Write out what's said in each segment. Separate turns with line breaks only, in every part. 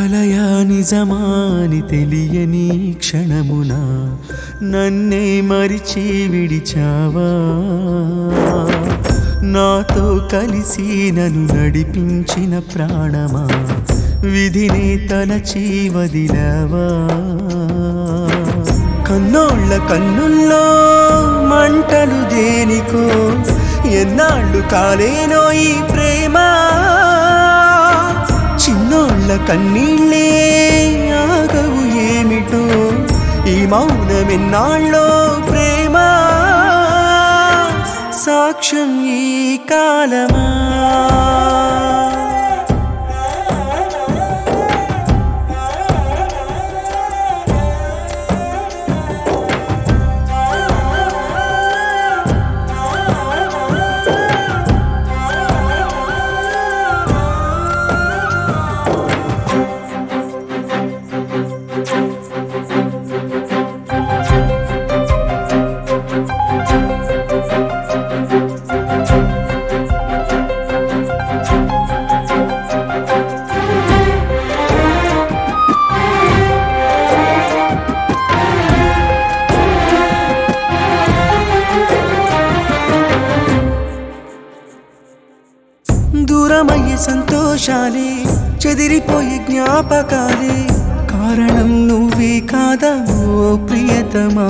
కలయా నిజమాని తెలియని క్షణమున నన్నే మరిచి విడిచావా నాతో కలిసి నన్ను నడిపించిన ప్రాణమా విధిని తలచి వదిలావా కన్నోళ్ళ కన్నుల్లో మంటలు దేనికో ఎన్నాళ్ళు కాలేనో ఈ ప్రేమ చిన్నోళ్ళ కన్నీళ్ళే ఆగవు ఏమిటో ఈ మౌనమెన్నాళ్ళో ప్రేమ సాక్ష్యం ఈ కాలమా దూరమయ్యే సంతోషాలే చెదిరిపోయే జ్ఞాపకాలే కారణం నువ్వే కాదా ఓ ప్రియతమా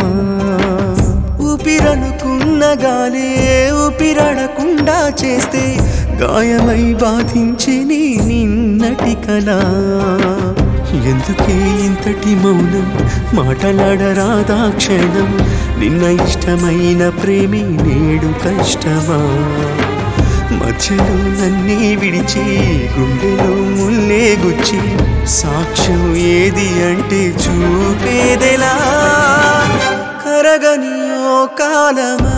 ఊపిరనుకున్న గాలే ఊపిరాడకుండా చేస్తే గాయమై బాధించి నీ నిన్నటి కలా ఎందుకే ఇంతటి మౌనం మాటలాడరాదా క్షణం నిన్న ఇష్టమైన ప్రేమి నేడు కష్టమా మధ్యలో నన్నే విడిచి గుండెలో ముల్లే గుచ్చి సాక్ష్యం ఏది అంటే చూపేదెలా కరగని ఓ కాలమా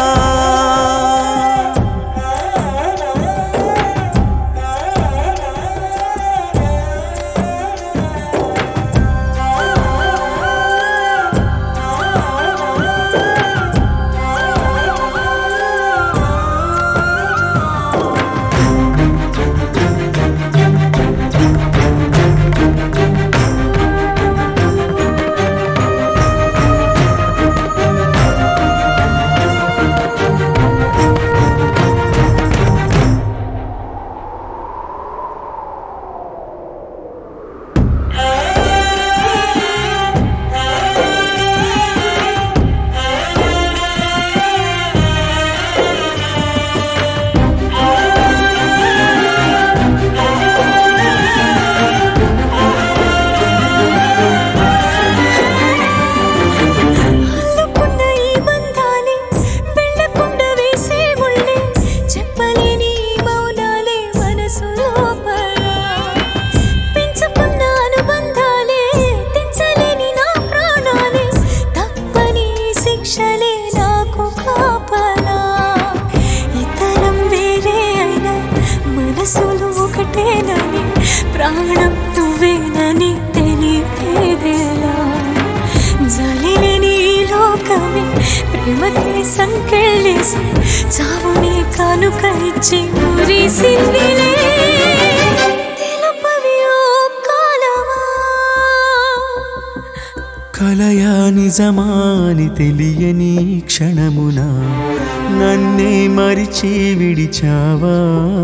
అల్లుకున్న ఈ బంధాలే వెళ్ళకుండా వేసే ముళ్ళే చెప్పలేని ఈ మౌనాలే మనసు లోపల పెంచుకున్న అనుబంధాలే తెంచలేని నా ప్రాణాలే తప్పని శిక్షలే నాకు కాపలా ఇతరం వేరే అయినా మనసులు ఒకటేనని ప్రాణం నువ్వేనని తెలిపేదేలా జాలిలేని ఈ లోకమే ప్రేమకే సంకెళ్ళేసి చావుని కానుక ఇచ్చి మురిసిందిలే తెలుపవి ఓ కాలమా
కలయా నిజమాని తెలియని క్షణమున నన్నే మరిచి విడిచావా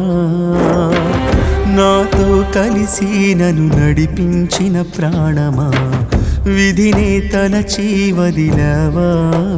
నాతో కలిసి నన్ను నడిపించిన ప్రాణమా విధిని తలచి వదిలావా